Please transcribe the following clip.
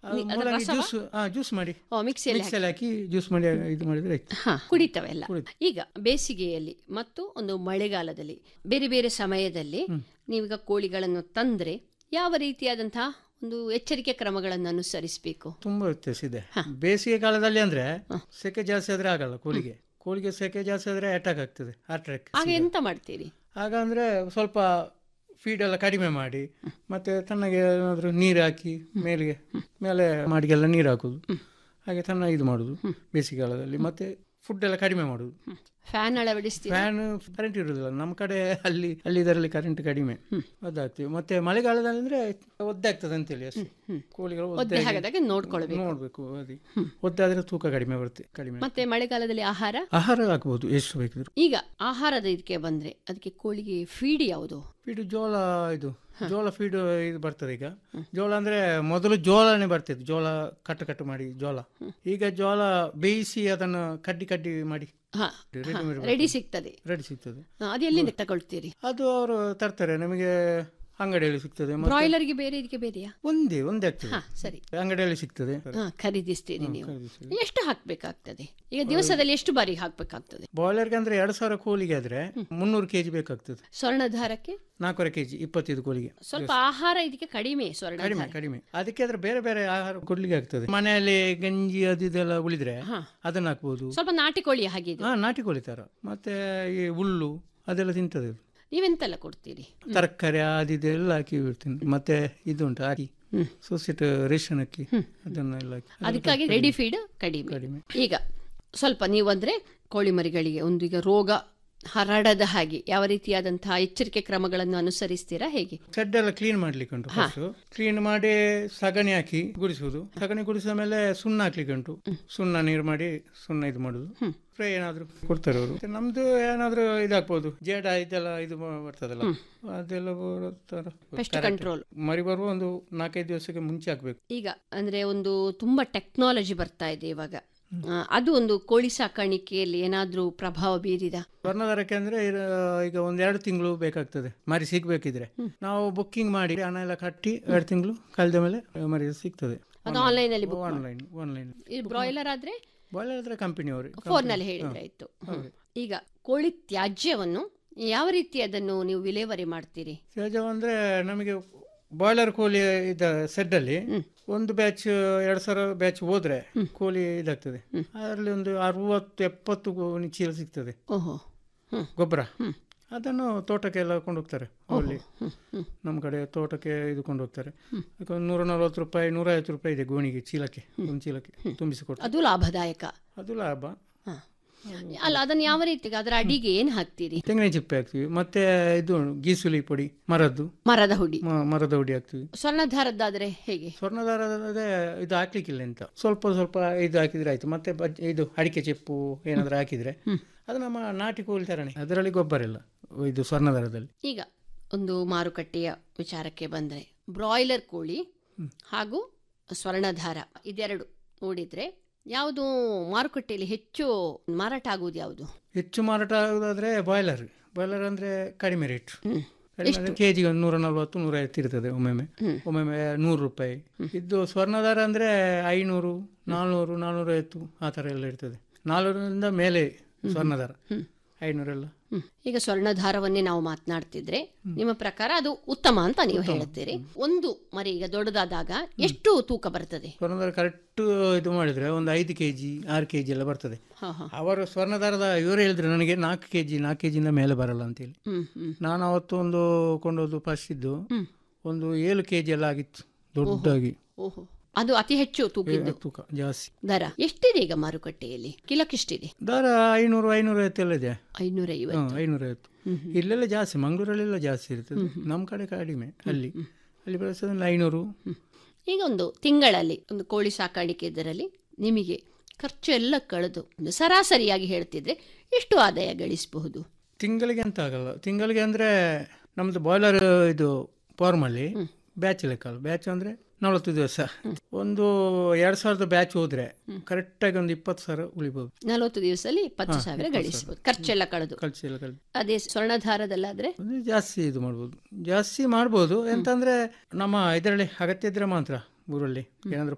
ಅದು ಅದರ ಮೂಲಂಗಿ ರಸವಾ? ಜ್ಯೂಸ್ ಹಾ ಜ್ಯೂಸ್ ಮಾಡಿ ಓ ಮಿಕ್ಸಿಯಲ್ಲಿ ಮಿಕ್ಸಲ್ಲಿ ಹಾಕಿ ಜ್ಯೂಸ್ ಮಾಡಿ ಇದು ಮಾಡಿದ್ರೆ ಆಯ್ತು ಹಾ ಕುಡಿತವೆಲ್ಲ ಕುಡಿತು. ಈಗ ಬೇಸಿಗೆಯಲ್ಲಿ ಮತ್ತು ಒಂದು ಮಳೆಗಾಲದಲ್ಲಿ ಬೇರೆ ಬೇರೆ ಸಮಯದಲ್ಲಿ ನೀವೀಗ ಕೋಳಿಗಳನ್ನು ತಂದ್ರೆ ಯಾವ ರೀತಿಯಾದಂತಹ ಒಂದು ಎಚ್ಚರಿಕೆ ಕ್ರಮಗಳನ್ನು ಅನುಸರಿಸಬೇಕು ತುಂಬಾ ವ್ಯತ್ಯಾಸ ಇದೆ ಬೇಸಿಗೆ ಕಾಲದಲ್ಲಿ ಅಂದ್ರೆ ಸೆಕೆ ಜಾಸ್ತಿ ಆದ್ರೆ ಆಗಲ್ಲ ಕೋಳಿಗೆ ಕೋಳಿಗೆ ಸೆಕೆ ಜಾಸ್ತಿ ಆದ್ರೆ ಅಟ್ಯಾಕ್ ಆಗ್ತದೆ ಹಾರ್ಟ್ ಅಟ್ಯಾಕ್ ಆಗ ಎಂತ ಮಾಡ್ತೀರಿ ಆಗ ಅಂದ್ರೆ ಸ್ವಲ್ಪ ಫೀಡ್ ಎಲ್ಲ ಕಡಿಮೆ ಮಾಡಿ ಮತ್ತೆ ತಣ್ಣಗೆ ಏನಾದ್ರು ನೀರು ಹಾಕಿ ಮೇಲಿಗೆ ಮೇಲೆ ಮಾಡಿಗೆಲ್ಲ ನೀರು ಹಾಕುದು ಹಾಗೆ ತನ್ನ ಇದು ಮಾಡುದು ಬೇಸಿಗೆ ಕಾಲದಲ್ಲಿ ಮತ್ತೆ ಫುಡ್ ಎಲ್ಲ ಕಡಿಮೆ ಮಾಡುದು ಫ್ಯಾನ್ ಅಳವಡಿಸ್ತೀರಿ ಫ್ಯಾನ್ ಕರೆಂಟ್ ಇರುವುದಿಲ್ಲ ನಮ್ಮ ಕಡೆ ಅಲ್ಲಿ ಅಲ್ಲಿ ಇದರಲ್ಲಿ ಕರೆಂಟ್ ಕಡಿಮೆ ಅದಾಗ್ತದೆ ಮತ್ತೆ ಮಳೆಗಾಲದಲ್ಲಿ ಅಂದ್ರೆ ಒದ್ದೆ ಆಗ್ತದೆ ಅಂತೇಳಿ ಅಷ್ಟೇ ಕೋಳಿಗಳು ಒದ್ದೆ ಒದ್ದೆ ಹಾಗದಾಗ ನೋಡ್ಕೊಳ್ಬೇಕು ನೋಡ್ಬೇಕು ಅದೇ ಒದ್ದೆ ಆದ್ರೆ ತೂಕ ಕಡಿಮೆ ಬರುತ್ತೆ ಕಡಿಮೆ ಮತ್ತೆ ಮಳೆಗಾಲದಲ್ಲಿ ಆಹಾರ ಆಹಾರ ಹಾಕ್ಬೋದು ಎಷ್ಟು ಬೇಕಿದ್ರು ಈಗ ಆಹಾರದ ಇದಕ್ಕೆ ಬಂದ್ರೆ ಅದಕ್ಕೆ ಕೋಳಿಗೆ ಫೀಡ್ ಯಾವುದು ಫೀಡ್ ಜೋಳ ಇದು ಜೋಳ ಫೀಡ್ ಇದು ಬರ್ತದೆ ಈಗ ಜೋಳ ಅಂದ್ರೆ ಮೊದಲು ಜೋಳನೇ ಬರ್ತಿತ್ತು ಜೋಳ ಕಟ್ಟು ಕಟ್ಟು ಮಾಡಿ ಜೋಳ ಈಗ ಜೋಳ ಬೇಯಿಸಿ ಅದನ್ನು ಕಡ್ಡಿ ಕಡ್ಡಿ ಮಾಡಿ ಹಾ ರೆಡಿಮೇಡ್ ರೆಡಿ ಸಿಗ್ತದೆ ರೆಡಿ ಸಿಗ್ತದೆ ಹಾ, ಅದು ಎಲ್ಲಿಂದ ತಗೊಳ್ತೀರಿ ಅದು ಅವರು ತರ್ತಾರೆ ನಮಗೆ ಅಂಗಡಿಯಲ್ಲಿ ಸಿಗ್ತದೆ ಮತ್ತೆ ಬ್ರಾಯ್ಲರ್ಗೆ ಬೇರೆ ಇದಕ್ಕೆ ಬೇರೆಯಾ ಒಂದೇ ಒಂದೇ ಆಗ್ತದೆ ಹಾ ಸರಿ ಅಂಗಡಿಯಲ್ಲಿ ಸಿಗ್ತದೆ ಹಾ ಖರೀದಿಸ್ತೀರಿ ನೀವು ಖರೀದಿಸ್ತೀವಿ. ಎಷ್ಟು ಹಾಕ್ಬೇಕಾಗ್ತದೆ ಈಗ ದಿವಸದಲ್ಲಿ ಎಷ್ಟು ಬಾರಿ ಹಾಕ್ಬೇಕಾಗ್ತದೆ ಬಾಯ್ಲರ್ಗೆ ಅಂದ್ರೆ ಎರಡು ಸಾವಿರ ಕೋಳಿಗೆ ಆದ್ರೆ ಮುನ್ನೂರು ಕೆಜಿ ಬೇಕಾಗ್ತದೆ ಸ್ವರ್ಣಧಾರಕ್ಕೆ ನಾಲ್ಕೂವರೆ ಕೆಜಿ ಇಪ್ಪತ್ತೈದು ಕೋಳಿಗೆ ಸ್ವಲ್ಪ ಆಹಾರ ಇದಕ್ಕೆ ಕಡಿಮೆ ಸ್ವರ್ಣ ಕಡಿಮೆ ಕಡಿಮೆ ಅದಕ್ಕೆ ಆದ್ರೆ ಬೇರೆ ಬೇರೆ ಆಹಾರ ಕೊಡ್ಲಿಕ್ಕೆ ಆಗ್ತದೆ ಮನೆಯಲ್ಲಿ ಗಂಜಿ ಅದು ಇದೆಲ್ಲ ಉಳಿದ್ರೆ ಹಾ. ಅದನ್ನ ಹಾಕ್ಬೋದು ಸ್ವಲ್ಪ ನಾಟಿ ಕೋಳಿ ಹಾಗೆ ಇದು ಹಾ ನಾಟಿ ಕೋಳಿ ತರ ಮತ್ತೆ ಈ ಹುಲ್ಲು ಅದೆಲ್ಲ ತಿಂತದೆ ಅದು. ನೀವೆಂತೆಲ್ಲ ಕೊಡ್ತೀರಿ ತರಕಾರಿ ಅದು ಇದೆಲ್ಲ ಹಾಕಿ ಬಿಡ್ತೀನಿ ಮತ್ತೆ ಇದು ಉಂಟು ಹಾಕಿ ಸೊಸೈಟಿ ರೇಷನ್ ಅಕ್ಕಿ ಅದನ್ನೆಲ್ಲ ಹಾಕಿ ಅದಕ್ಕಾಗಿ ರೆಡಿ ಫೀಡ್ ಕಡಿಮೆ ಕಡಿಮೆ ಈಗ ಸ್ವಲ್ಪ ನೀವು ಅಂದ್ರೆ ಕೋಳಿ ಮರಿಗಳಿಗೆ ಒಂದು ಈಗ ರೋಗ ಹರಡದ ಹಾಗೆ ಯಾವ ರೀತಿಯಾದಂತಹ ಎಚ್ಚರಿಕೆ ಕ್ರಮಗಳನ್ನು ಅನುಸರಿಸ್ತೀರಾ ಹೇಗೆ ಶೆಡ್ ಎಲ್ಲ ಕ್ಲೀನ್ ಮಾಡ್ಲಿಕ್ಕೆ ಉಂಟು ಫಸ್ಟ್ ಕ್ಲೀನ್ ಮಾಡಿ ಸಗಣಿ ಹಾಕಿ ಗುಡಿಸುವುದು ಸಗಣಿ ಗುಡಿಸಿದ ಮೇಲೆ ಸುಣ್ಣ ಹಾಕ್ಲಿಕ್ಕೆ ಉಂಟು ಸುಣ್ಣ ನೀರು ಮಾಡಿ ಸುಣ್ಣ ಇದು ಮಾಡುದು ಸ್ಪ್ರೇ ಏನಾದ್ರು ಕೊಡ್ತಾರೆ ಅವರು ನಮ್ದು ಏನಾದ್ರು ಇದಾಗ್ಬೋದು ಜೇಡ ಇದೆಲ್ಲ ಇದು ಮಾ- ಬರ್ತದಲ್ಲ ಅದೆಲ್ಲ ತರ ಪೆಸ್ಟ್ ಕಂಟ್ರೋಲ್ ಮರಿ ಬರುವ ಒಂದು ನಾಲ್ಕೈದು ದಿವಸಕ್ಕೆ ಮುಂಚೆ ಹಾಕ್ಬೇಕು ಈಗ ಅಂದ್ರೆ ಒಂದು ತುಂಬಾ ಟೆಕ್ನಾಲಜಿ ಬರ್ತಾ ಇದೆ ಇವಾಗ ಆ, ಅದು ಒಂದು ಕೋಳಿ ಸಾಕಾಣಿಕೆಯಲ್ಲಿ ಏನಾದ್ರೂ ಪ್ರಭಾವ ಬೀರಿದ ಸ್ವರ್ಣದಾರಕ್ಕೆ ಅಂದ್ರೆ ಇರ- ಈಗ ಒಂದ್ ಎರಡು ತಿಂಗಳು ಬೇಕಾಗ್ತದೆ ಮರಿ ಸಿಗ್ಬೇಕಿದ್ರೆ ನಾವು ಬುಕ್ಕಿಂಗ್ ಮಾಡಿ ಹಣ ಎಲ್ಲ ಕಟ್ಟಿ ಎರಡು ತಿಂಗಳು ಕಳೆದ ಮೇಲೆ ಮರಿ ಸಿಗ್ತದೆ ಅದು ಆನ್ಲೈನ್ ಅಲ್ಲಿ book ಆನ್ಲೈನ್ ಆನ್ಲೈನ್ ಈ ಬ್ರಾಯ್ಲರ್ ಆದ್ರೆ ಬಾಯ್ಲರ್ ಹತ್ರ ಕಂಪನಿಯವರು ಫೋನ್ ನಲ್ಲಿ ಹೇಳಿದ್ರೆ ಆಯ್ತು ಈಗ ಕೋಳಿ ತ್ಯಾಜ್ಯವನ್ನು ಯಾವ ರೀತಿ ಅದನ್ನು ನೀವು ವಿಲೇವಾರಿ ಮಾಡ್ತೀರಿ ಸಹಜ ಅಂದ್ರೆ ನಮಗೆ ಬಾಯ್ಲರ್ ಕೋಳಿ ಇದ ಸೆಡ್ ಅಲ್ಲಿ ಒಂದು ಬ್ಯಾಚ್ ಎರಡ್ ಸಾವಿರ ಬ್ಯಾಚ್ ಹೋದ್ರೆ ಕೋಳಿ ಇದಾಗ್ತದೆ ಅದರಲ್ಲಿ ಒಂದು ಅರವತ್ತು ಎಪ್ಪತ್ತು ಗೋ- ಚೀಲ ಸಿಗ್ತದೆ ಓಹೋ ಹ್ಮ್ ಗೊಬ್ಬರ ಅದನ್ನು ತೋಟಕ್ಕೆ ಎಲ್ಲ ಕೊಂಡೋಗ್ತಾರೆ ಅಲ್ಲಿ ನಮ್ಮ ಕಡೆ ತೋಟಕ್ಕೆ ಇದು ಕೊಂಡೋಗ್ತಾರೆ ಅದಕ್ಕೆ ಒಂದು ನೂರ ನಲ್ವತ್ತು ರೂಪಾಯಿ ನೂರೈವತ್ತು ರೂಪಾಯಿ ಇದೆ ಗೋಣಿಗೆ ಚೀಲಕ್ಕೆ ಒಂದು ಚೀಲಕ್ಕೆ ತುಂಬಿಸಿಕೊಡ್ತಾರೆ ಅದು ಲಾಭದಾಯಕ ಅದು ಲಾಭ ಹ. ಅಲ್ಲ ಅದನ್ನ ಯಾವ ರೀತಿ ಅದರ ಅಡಿಗೆ ಏನ್ ಹಾಕ್ತೀರಿ ತೆಂಗಿನ ಚಿಪ್ಪೆ ಹಾಕ್ತೀವಿ ಮತ್ತೆ ಇದು ಗೀಸುಲಿ ಪುಡಿ ಮರದ್ದು ಮರದ ಹುಡಿ ಮ- ಮರದ ಹುಡಿ ಹಾಕ್ತೀವಿ ಸ್ವರ್ಣಧಾರದ್ದಾದ್ರೆ ಹೇಗೆ ಸ್ವರ್ಣದಾರದ ಇದು ಹಾಕ್ಲಿಕ್ಕಿಲ್ಲ ಅಂತ ಸ್ವಲ್ಪ ಸ್ವಲ್ಪ ಇದು ಹಾಕಿದ್ರೆ ಆಯ್ತು ಮತ್ತೆ ಬಜ್- ಇದು ಅಡಿಕೆ ಚಿಪ್ಪು ಏನಾದ್ರು ಹಾಕಿದ್ರೆ ಅದು ನಮ್ಮ ನಾಟಿ ಕೋಳಿ ತರಣೆ ಅದರಲ್ಲಿ ಗೊಬ್ಬರ ಇಲ್ಲ ಇದು ಸ್ವರ್ಣದಾರದಲ್ಲಿ ಈಗ ಒಂದು ಮಾರುಕಟ್ಟೆಯ ವಿಚಾರಕ್ಕೆ ಬಂದರೆ ಬ್ರಾಯ್ಲರ್ ಕೋಳಿ ಹಾಗೂ ಸ್ವರ್ಣಧಾರ ಇದೆರಡು ನೋಡಿದ್ರೆ ಯಾವುದು ಮಾರುಕಟ್ಟೆಯಲ್ಲಿ ಹೆಚ್ಚು ಮಾರಾಟ ಆಗುವುದು ಯಾವುದು ಹೆಚ್ಚು ಮಾರಾಟ ಆಗೋದಾದ್ರೆ ಬಾಯ್ಲರ್ ಬಾಯ್ಲರ್ ಅಂದ್ರೆ ಕಡಿಮೆ ರೇಟ್ ಕಡಿಮೆ ಕೆಜಿಗೆ ಒಂದು ನೂರ ನಲ್ವತ್ತು ನೂರ ಐವತ್ತು ಇರ್ತದೆ ಒಮ್ಮೊಮ್ಮೆ ಒಮ್ಮೊಮ್ಮೆ ನೂರು ರೂಪಾಯಿ ಇದು ಸ್ವರ್ಣದಾರ ಅಂದ್ರೆ ಐನೂರು ನಾಲ್ನೂರು ನಾಲ್ನೂರೈವತ್ತು ಆ ಥರ ಎಲ್ಲ ಇರ್ತದೆ ನಾಲ್ನೂರರಿಂದ ಮೇಲೆ ಸ್ವರ್ಣದಾರ ಐನೂರೆಲ್ಲ ಹ್ಮ್. ಈಗ ಸ್ವರ್ಣಧಾರವನ್ನೇ ನಾವು ಮಾತನಾಡ್ತಿದ್ರೆ ನಿಮ್ಮ ಪ್ರಕಾರ ಅದು ಉತ್ತಮ ಅಂತ ನೀವು ಹೇಳುತ್ತೀರಿ ಒಂದು ಮರಿ ಈಗ ದೊಡ್ಡದಾದಾಗ ಎಷ್ಟು ತೂಕ ಬರ್ತದೆ ಸ್ವರ್ಣದಾರ ಕರೆಕ್ಟ್ ಇದು ಮಾಡಿದ್ರೆ ಒಂದು ಐದು ಕೆ ಜಿ ಆರು ಕೆ ಜಿ ಎಲ್ಲ ಬರ್ತದೆ ಹಾ ಹಾ ಅವರು ಸ್ವರ್ಣದಾರದ ಇವರು ಹೇಳಿದ್ರೆ ನನಗೆ ನಾಲ್ಕು ಕೆ ಜಿ ನಾಲ್ಕು ಕೆ ಜಿಯಿಂದ ಮೇಲೆ ಬರಲ್ಲ ಅಂತೇಳಿ ಹ್ಮ್ ಹ್ಮ್ ನಾನು ಅವತ್ತು ಒಂದು ಕೊಂಡೋದು ಫಸ್ಟ್ ಇದ್ದು ಒಂದು ಏಳು ಕೆ ಜಿ ಎಲ್ಲ ಆಗಿತ್ತು ದೊಡ್ಡದಾಗಿ ಓಹೋ ಅದು ಅತಿ ಹೆಚ್ಚು ತೂಕಿದ್ದು ತೂಕ ಜಾಸ್ತಿ ದರ ಎಷ್ಟಿದೆ ಈಗ ಮಾರುಕಟ್ಟೆಯಲ್ಲಿ ಕಿಲಕ್ಕಿಷ್ಟಿದೆ ದರ ಐನೂರು ಐನೂರೈವತ್ತು ಎಲ್ಲ ಇದೆ ಐನೂರ ಐವತ್ತು ಹಾಂ ಐನೂರೈವತ್ತು ಇಲ್ಲೆಲ್ಲ ಜಾಸ್ತಿ ಮಂಗಳೂರಲ್ಲೆಲ್ಲ ಜಾಸ್ತಿ ಇರ್ತದೆ ನಮ್ಮ ಕಡೆ ಕಡಿಮೆ ಅಲ್ಲಿ ಅಲ್ಲಿ ಬೆಳೆಸೋದ್ರಲ್ಲಿ ಐನೂರು ಈಗ ಒಂದು ತಿಂಗಳಲ್ಲಿ ಒಂದು ಕೋಳಿ ಸಾಕಾಣಿಕೆ ಇದರಲ್ಲಿ ನಿಮಗೆ ಖರ್ಚು ಎಲ್ಲ ಕಳೆದು ಒಂದು ಸರಾಸರಿಯಾಗಿ ಹೇಳ್ತಿದ್ರೆ ಎಷ್ಟು ಆದಾಯ ಗಳಿಸಬಹುದು ತಿಂಗಳಿಗೆ ಅಂತ ಆಗಲ್ಲ ತಿಂಗಳಿಗೆ ಅಂದರೆ ನಮ್ಮದು ಬಾಯ್ಲರ್ ಇದು ಫಾರ್ಮಲ್ಲಿ ಬ್ಯಾಚ್ ಲೆಕ್ಕ ಬ್ಯಾಚ್ ಅಂದರೆ ನಲವತ್ತು ದಿವಸ ಒಂದು ಎರಡು ಸಾವಿರದ ಬ್ಯಾಚ್ ಹೋದ್ರೆ ಕರೆಕ್ಟಾಗಿ ಒಂದು ಇಪ್ಪತ್ತು ಸಾವಿರ ಉಳಿಬೋದು ನಲವತ್ತು ದಿವಸದಲ್ಲಿ ಇಪ್ಪತ್ತು ಸಾವಿರ ಗಳಿಸಬಹುದು ಖರ್ಚೆಲ್ಲ ಕಳೆದು ಕಳಿಸಿ ಎಲ್ಲ ಕಳಿಸಿ ಅದೇ ಸ್ವರ್ಣಧಾರದಲ್ಲಾದ್ರೆ ಅಂದ್ರೆ ಜಾಸ್ತಿ ಇದು ಮಾಡ್ಬೋದು ಜಾಸ್ತಿ ಮಾಡ್ಬೋದು ಎಂತಂದ್ರೆ ನಮ್ಮ ಇದರಲ್ಲಿ ಅಗತ್ಯ ಇದ್ರೆ ಮಾತ್ರ ಊರಲ್ಲಿ ಏನಾದ್ರು